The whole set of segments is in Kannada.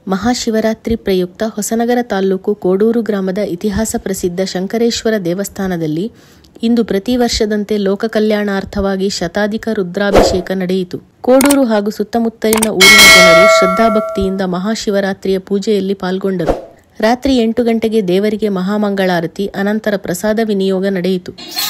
ಮಹಾಶಿವರಾತ್ರಿ ಪ್ರಯುಕ್ತ ಹೊಸನಗರ ತಾಲ್ಲೂಕು ಕೋಡೂರು ಗ್ರಾಮದ ಇತಿಹಾಸ ಪ್ರಸಿದ್ಧ ಶಂಕರೇಶ್ವರ ದೇವಸ್ಥಾನದಲ್ಲಿ ಇಂದು ಪ್ರತಿ ವರ್ಷದಂತೆ ಲೋಕ ಕಲ್ಯಾಣಾರ್ಥವಾಗಿ ಶತಾಧಿಕ ರುದ್ರಾಭಿಷೇಕ ನಡೆಯಿತು ಕೋಡೂರು ಹಾಗೂ ಸುತ್ತಮುತ್ತಲಿನ ಊರಿನ ಜನರು ಶ್ರದ್ಧಾಭಕ್ತಿಯಿಂದ ಮಹಾಶಿವರಾತ್ರಿಯ ಪೂಜೆಯಲ್ಲಿ ಪಾಲ್ಗೊಂಡರು ರಾತ್ರಿ ಎಂಟು ಗಂಟೆಗೆ ದೇವರಿಗೆ ಮಹಾಮಂಗಳಾರತಿ ಅನಂತರ ಪ್ರಸಾದ ವಿನಿಯೋಗ ನಡೆಯಿತು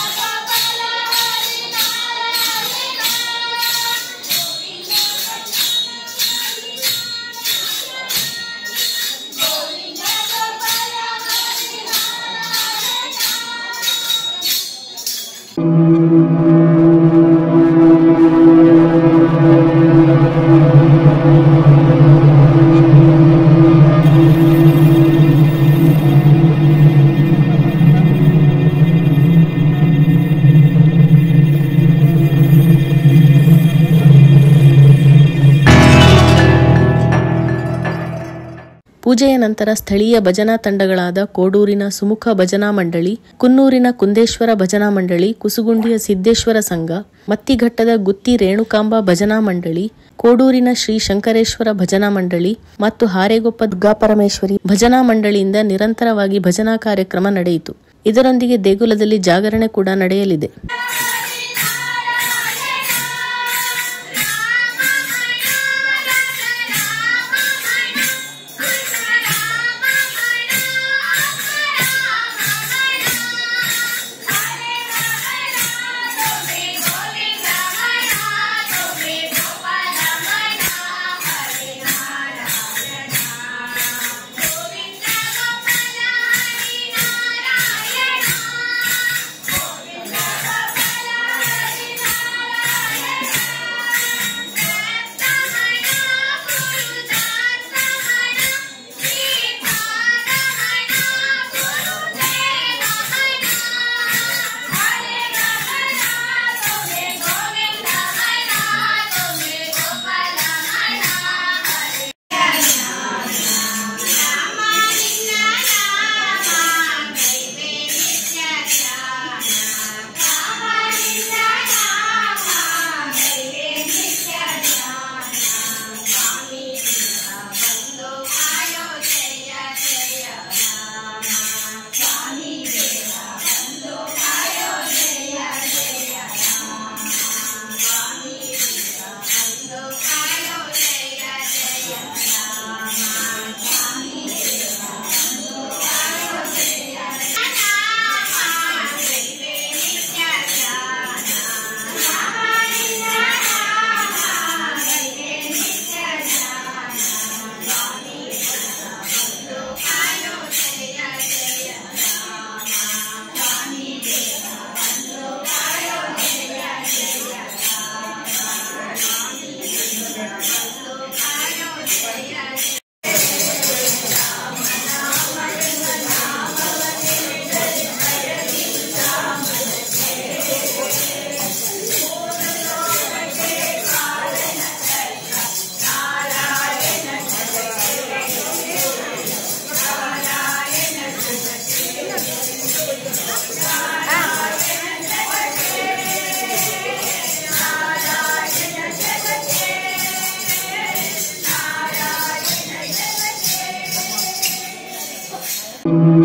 ಪೂಜೆಯ ನಂತರ ಸ್ಥಳೀಯ ಭಜನಾ ತಂಡಗಳಾದ ಕೋಡೂರಿನ ಸುಮುಖ ಭಜನಾ ಮಂಡಳಿ ಕುನ್ನೂರಿನ ಕುಂದೇಶ್ವರ ಭಜನಾ ಮಂಡಳಿ ಕುಸುಗುಂಡಿಯ ಸಿದ್ದೇಶ್ವರ ಸಂಘ ಮತ್ತಿಘಟ್ಟದ ಗುತ್ತಿ ರೇಣುಕಾಂಬ ಭಜನಾ ಮಂಡಳಿ ಕೋಡೂರಿನ ಶ್ರೀ ಶಂಕರೇಶ್ವರ ಭಜನಾ ಮಂಡಳಿ ಮತ್ತು ಹಾರೇಗೊಪ್ಪ ದುರ್ಗಾಪರಮೇಶ್ವರಿ ಭಜನಾ ಮಂಡಳಿಯಿಂದ ನಿರಂತರವಾಗಿ ಭಜನಾ ಕಾರ್ಯಕ್ರಮ ನಡೆಯಿತು ಇದರೊಂದಿಗೆ ದೇಗುಲದಲ್ಲಿ ಜಾಗರಣೆ ಕೂಡ ನಡೆಯಲಿದೆ thank you